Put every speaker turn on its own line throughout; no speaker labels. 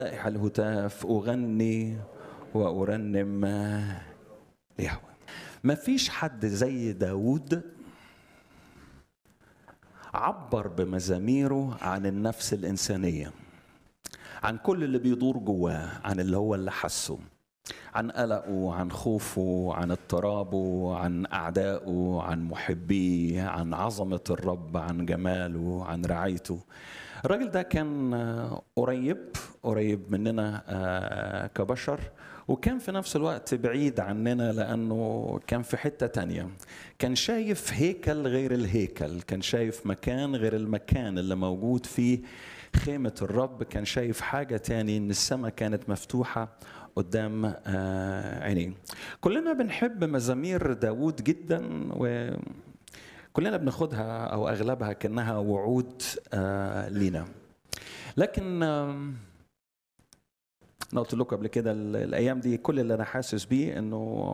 رائح الهتاف أغني وأرنم ليهوى ما فيش حد زي داود عبر بمزاميره عن النفس الإنسانية عن كل اللي بيدور جواه عن اللي هو اللي حسه عن قلقه عن خوفه عن اضطرابه عن أعدائه عن محبيه عن عظمة الرب عن جماله عن رعايته الراجل ده كان قريب قريب مننا كبشر وكان في نفس الوقت بعيد عننا لأنه كان في حتة تانية كان شايف هيكل غير الهيكل كان شايف مكان غير المكان اللي موجود فيه خيمة الرب كان شايف حاجة تاني إن السماء كانت مفتوحة قدام عينيه كلنا بنحب مزامير داود جدا و كلنا بناخدها او اغلبها كانها وعود لينا لكن انا قلت لكم قبل كده الايام دي كل اللي انا حاسس بيه انه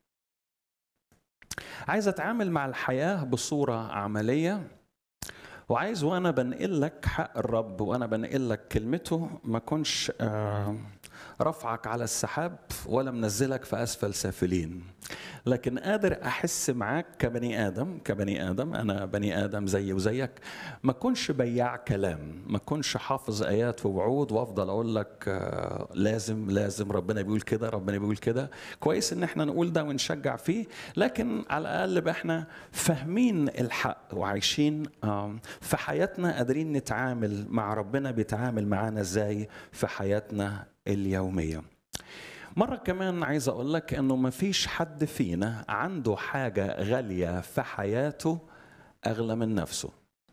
عايز اتعامل مع الحياه بصوره عمليه وعايز وانا بنقل لك حق الرب وانا بنقل لك كلمته ما كنش رفعك على السحاب ولا منزلك في اسفل سافلين لكن قادر احس معاك كبني ادم كبني ادم انا بني ادم زي وزيك ما كنش بياع كلام ما كنش حافظ ايات ووعود وافضل اقول لك لازم لازم ربنا بيقول كده ربنا بيقول كده كويس ان احنا نقول ده ونشجع فيه لكن على الاقل بقى احنا فاهمين الحق وعايشين في حياتنا قادرين نتعامل مع ربنا بيتعامل معانا ازاي في حياتنا اليوميه مرة كمان عايز أقول لك إنه ما فيش حد فينا عنده حاجة غالية في حياته أغلى من نفسه.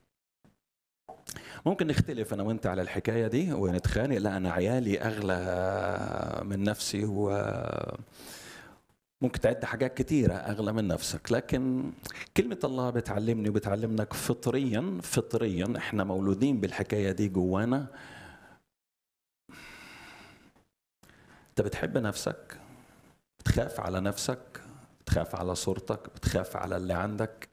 ممكن نختلف أنا وأنت على الحكاية دي ونتخانق لا أنا عيالي أغلى من نفسي و ممكن تعد حاجات كتيرة أغلى من نفسك لكن كلمة الله بتعلمني وبتعلمنك فطريا فطريا احنا مولودين بالحكاية دي جوانا انت بتحب نفسك بتخاف على نفسك بتخاف على صورتك بتخاف على اللي عندك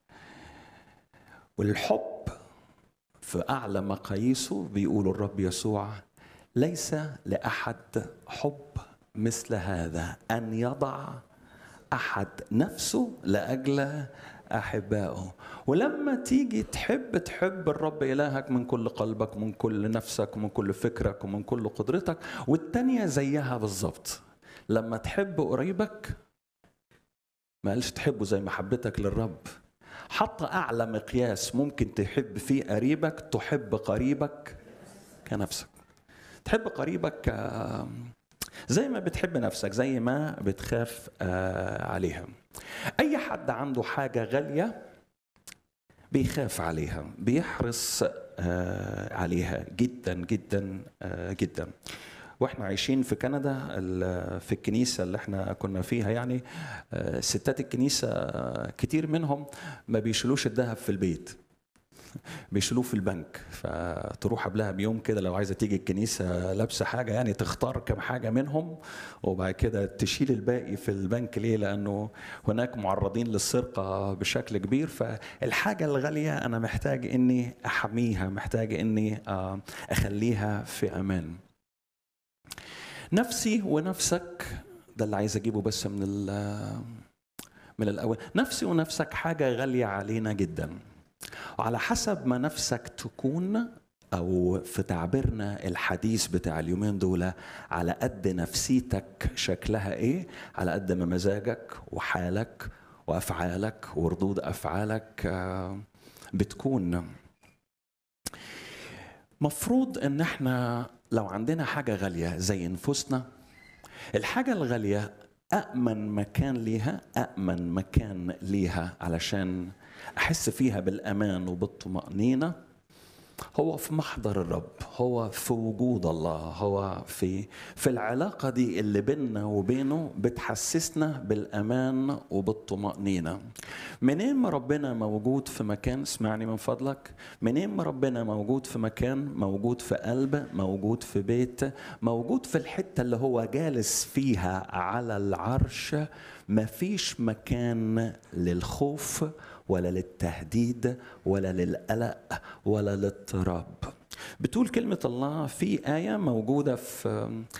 والحب في اعلى مقاييسه بيقول الرب يسوع ليس لاحد حب مثل هذا ان يضع احد نفسه لاجل احبائه ولما تيجي تحب تحب الرب الهك من كل قلبك من كل نفسك ومن كل فكرك ومن كل قدرتك والتانية زيها بالظبط لما تحب قريبك ما قالش تحبه زي محبتك للرب حط اعلى مقياس ممكن تحب فيه قريبك تحب قريبك كنفسك تحب قريبك زي ما بتحب نفسك زي ما بتخاف عليها اي حد عنده حاجه غاليه بيخاف عليها بيحرص عليها جدا جدا جدا واحنا عايشين في كندا في الكنيسه اللي احنا كنا فيها يعني ستات الكنيسه كتير منهم ما بيشيلوش الذهب في البيت بيشيلوه في البنك فتروح قبلها بيوم كده لو عايزه تيجي الكنيسه لابسه حاجه يعني تختار كم حاجه منهم وبعد كده تشيل الباقي في البنك ليه؟ لانه هناك معرضين للسرقه بشكل كبير فالحاجه الغاليه انا محتاج اني احميها محتاج اني اخليها في امان. نفسي ونفسك ده اللي عايز اجيبه بس من من الاول نفسي ونفسك حاجه غاليه علينا جدا. وعلى حسب ما نفسك تكون او في تعبيرنا الحديث بتاع اليومين دول على قد نفسيتك شكلها ايه على قد ما مزاجك وحالك وافعالك وردود افعالك بتكون مفروض ان احنا لو عندنا حاجه غاليه زي نفوسنا الحاجه الغاليه أأمن مكان ليها أأمن مكان ليها علشان أحس فيها بالأمان وبالطمأنينة هو في محضر الرب هو في وجود الله هو في في العلاقة دي اللي بيننا وبينه بتحسسنا بالأمان وبالطمأنينة منين ما ربنا موجود في مكان اسمعني من فضلك منين ما ربنا موجود في مكان موجود في قلب موجود في بيت موجود في الحتة اللي هو جالس فيها على العرش مفيش مكان للخوف ولا للتهديد ولا للقلق ولا للاضطراب بتقول كلمة الله في آية موجودة في